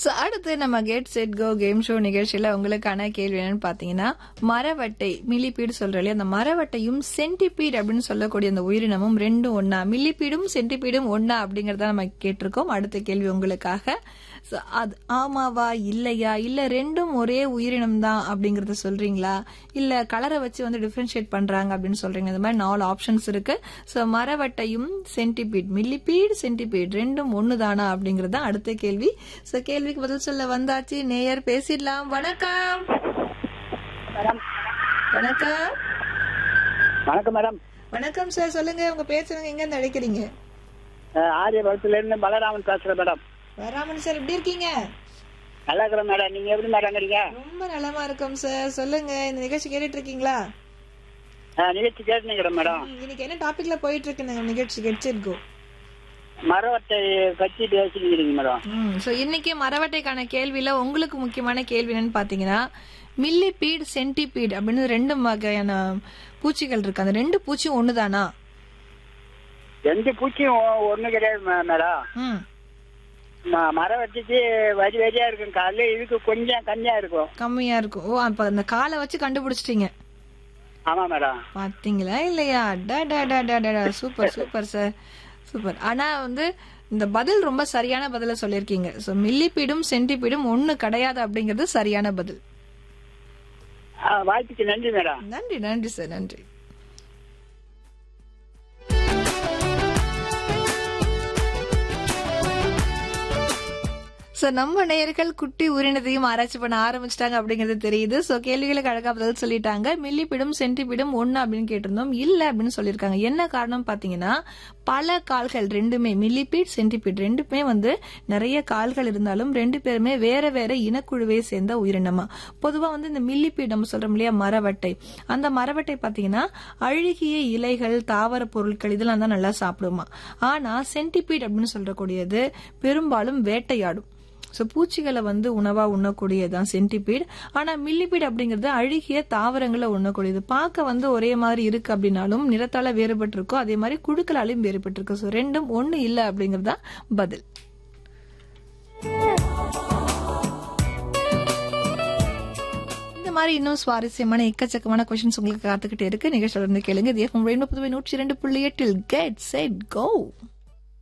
so அடுத்து நம்ம get set go game show நிகழ்ச்சியில உங்களுக்கான கேள்வி என்னன்னு பாத்தீங்கன்னா மரவட்டை மில்லிபீடு சொல்ற இல்லையா அந்த மரவட்டையும் சென்டிபீட் அப்படின்னு சொல்லக்கூடிய அந்த உயிரினமும் ரெண்டும் ஒண்ணா மில்லிபீடும் சென்டிபீடும் ஒண்ணா அப்படிங்கறத நம்ம கேட்டிருக்கோம் அடுத்த கேள்வி உங்களுக்காக So, அது ஆமாவா இல்லையா இல்ல ரெண்டும் ஒரே உயிரினம் தான் அப்படிங்கறத சொல்றீங்களா இல்ல கலரை வச்சு வந்து டிஃபரன்ஷியேட் பண்றாங்க அப்படின்னு சொல்றீங்க இந்த மாதிரி நாலு ஆப்ஷன்ஸ் இருக்கு சோ மரவட்டையும் சென்டிபீட் மில்லிபீட் சென்டிபீட் ரெண்டும் ஒண்ணுதானா அப்படிங்கறது தான் அடுத்த கேள்வி சோ கேள்விக்கு பதில் சொல்ல வந்தாச்சு நேயர் பேசிடலாம் வணக்கம் வணக்கம் வணக்கம் மேடம் வணக்கம் சார் சொல்லுங்க உங்க பேர் சொல்லுங்க எங்க இருந்து அழைக்கிறீங்க ஆரியபுரத்துல இருந்து பலராமன் பேசுறேன் மேடம் வராமன் சார் எப்படி இருக்கீங்க நல்லா இருக்கிறேன் மேடம் நீங்க எப்படி மேடம் இருக்கீங்க ரொம்ப நலமா இருக்கோம் சார் சொல்லுங்க இந்த நிகழ்ச்சி கேட்டுட்டு இருக்கீங்களா ஆ, நிகழ்ச்சி கேட்டுக்கிறேன் மேடம் ம், இன்னைக்கு என்ன டாபிக்ல போயிட்டு இருக்கு இந்த நிகழ்ச்சி கெட்சிருக்கோ மரவட்டை பத்தி பேசிக்கிறீங்க மேடம் ம் ஸோ இன்னைக்கு மரவட்டைக்கான கேள்வியில உங்களுக்கு முக்கியமான கேள்வி என்னன்னு பாத்தீங்கன்னா மில்லிபீட் சென்டிபீட் அப்படின்னு ரெண்டு வகையான பூச்சிகள் இருக்கு அந்த ரெண்டு பூச்சியும் ஒண்ணுதானா எந்த பூச்சியும் ஒ- ஒண்ணும் கிடையாது மே- மேடம் ம் ம- மரவட்டைக்கு வரி வரியா இருக்கும் காலைல இதுக்கு கொஞ்சம் கம்மியா இருக்கும் கம்மியா இருக்கும் ஓ அப்ப அந்த காலை வச்சு கண்டுபிடிச்சிட்டீங்க ஆமா மேடம் பாத்தீங்களா இல்லையா டா டா டா டா டா, டா சூப்பர் சூப்பர் சார் சூப்பர் ஆனா வந்து இந்த பதில் ரொம்ப சரியான பதில சொல்லியிருக்கீங்க ஸோ மில்லிபீடும் சென்டிபீடும் ஒண்ணு கிடையாது அப்படிங்கிறது சரியான பதில் ஆ, வாய்ப்புக்கு நன்றி மேடம் நன்றி நன்றி சார் நன்றி சோ நம்ம நேயர்கள் குட்டி உரினத்தையும் ஆராய்ச்சி பண்ண ஆரம்பிச்சிட்டாங்க அப்படிங்கிறது தெரியுது சோ கேள்விகளுக்கு அழகா பதில் சொல்லிட்டாங்க மில்லிபிடும் சென்டிபிடும் ஒண்ணு அப்படின்னு கேட்டிருந்தோம் இல்ல அப்படின்னு சொல்லியிருக்காங்க என்ன காரணம் பாத்தீங்கன்னா பல கால்கள் ரெண்டுமே மில்லிபீட் சென்டிபீட் ரெண்டுமே வந்து நிறைய கால்கள் இருந்தாலும் ரெண்டு பேருமே வேற வேற இனக்குழுவை சேர்ந்த உயிரினமா பொதுவா வந்து இந்த மில்லிபீட் நம்ம சொல்றோம் இல்லையா மரவட்டை அந்த மரவட்டை பாத்தீங்கன்னா அழுகிய இலைகள் தாவர பொருட்கள் இதெல்லாம் தான் நல்லா சாப்பிடுமா ஆனா சென்டிபீட் அப்படின்னு சொல்லக்கூடியது பெரும்பாலும் வேட்டையாடும் ஸோ பூச்சிகளை வந்து உணவா உண்ணக்கூடியதுதான் சென்டிபீட் ஆனா மில்லிபீட் அப்படிங்கிறது அழுகிய தாவரங்களை உண்ணக்கூடியது பார்க்க வந்து ஒரே மாதிரி இருக்கு அப்படின்னாலும் நிறத்தால வேறுபட்டு இருக்கும் அதே மாதிரி குழுக்களாலையும் வேறுபட்டு இருக்கு ஸோ ரெண்டும் ஒண்ணு இல்லை அப்படிங்கிறது தான் பதில் இந்த மாதிரி இன்னும் சுவாரஸ்யமான எக்கச்சக்கமான கொஸ்டின்ஸ் உங்களுக்கு காத்துக்கிட்டே இருக்கு நிகழ்ச்சியில இருந்து கேளுங்க இது எஃப்எம் ரெயின்போ புதுவை நூற்றி இரண்டு புள்ளி எட்டில் கெட் செட் கோ